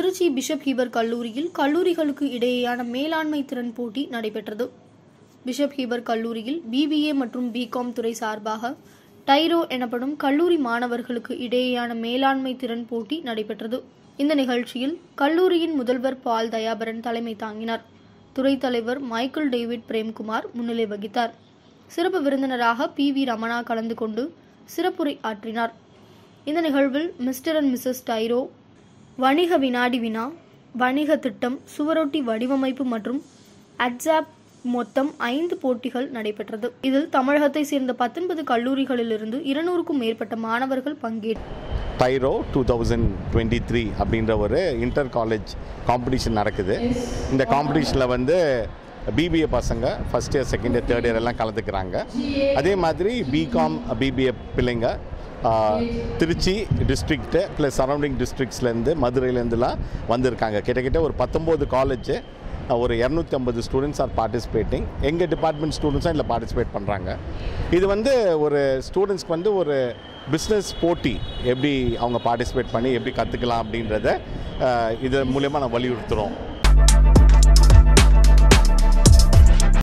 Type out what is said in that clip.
Trichy bishop Heber கல்லூரியில் கல்லூரிகளுக்கு இடையேயான மேலாண்மை திறன் போட்டி நடைபெற்றது பிஷப் ஹீபர் கல்லூரியில் பிபிஏ மற்றும் பிகாம் துறை சார்பாக டைரோ எனப்படும் கல்லூரி மாணவர்களுக்கு இடையேயான மேலாண்மை திறன் போட்டி நடைபெற்றது இந்த நிகழ்ச்சியில் கல்லூரியின் முதல்வர் பால் தயாபரன் தலைமை தாங்கினார் துறை தலைவர் மைக்கேல் டேவிட் பிரேம்குமார் முன்னிலை வகித்தார் சிறப்பு விருந்தினராக பி வி ரமணா கலந்து கொண்டு சிறப்புரை ஆற்றினார் இந்த நிகழ்வில் மிஸ்டர் அண்ட் மிஸ்ஸஸ் டைரோ வணிக வினாடி வினா வணிக திட்டம் சுவரொட்டி வடிவமைப்பு மற்றும் அட்சாப் மொத்தம் ஐந்து போட்டிகள் நடைபெற்றது இதில் தமிழகத்தை சேர்ந்த பத்தொன்பது கல்லூரிகளிலிருந்து இருநூறுக்கும் மேற்பட்ட மாணவர்கள் பங்கேற்றனர் tyro two thousand twenty three அப்படின்ற ஒரு இன்டர் காலேஜ் காம்படிஷன் நடக்குது இந்த காம்படிஷனில் வந்து பிபிஏ பசங்க first year second year third year எல்லாம் கலந்துக்கிறாங்க அதே மாதிரி பிகாம் பிபிஏ பிள்ளைங்க ஆ, திருச்சி டிஸ்ட்ரிக்ட்டு ப்ளஸ் சரௌண்டிங் டிஸ்ட்ரிக்ஸ்லேருந்து மதுரையிலேருந்துலாம் வந்திருக்காங்க கிட்டத்தட்ட ஒரு பத்தொம்போது காலேஜ் ஒரு இரநூத்தி ஐம்பது ஸ்டூடெண்ட்ஸ் ஆர் பார்ட்டிசிபேட்டிங் எங்கள் டிபார்ட்மெண்ட் ஸ்டூடெண்ட்ஸும் இதில் பார்ட்டிசிபேட் பண்ணுறாங்க இது வந்து ஒரு ஸ்டூடெண்ட்ஸ்க்கு வந்து ஒரு பிஸ்னஸ் போட்டி எப்படி அவங்க பார்ட்டிசிபேட் பண்ணி எப்படி கற்றுக்கலாம் அப்படின்றத அஹ், இது மூலயமா நான் வலியுறுத்துகிறோம்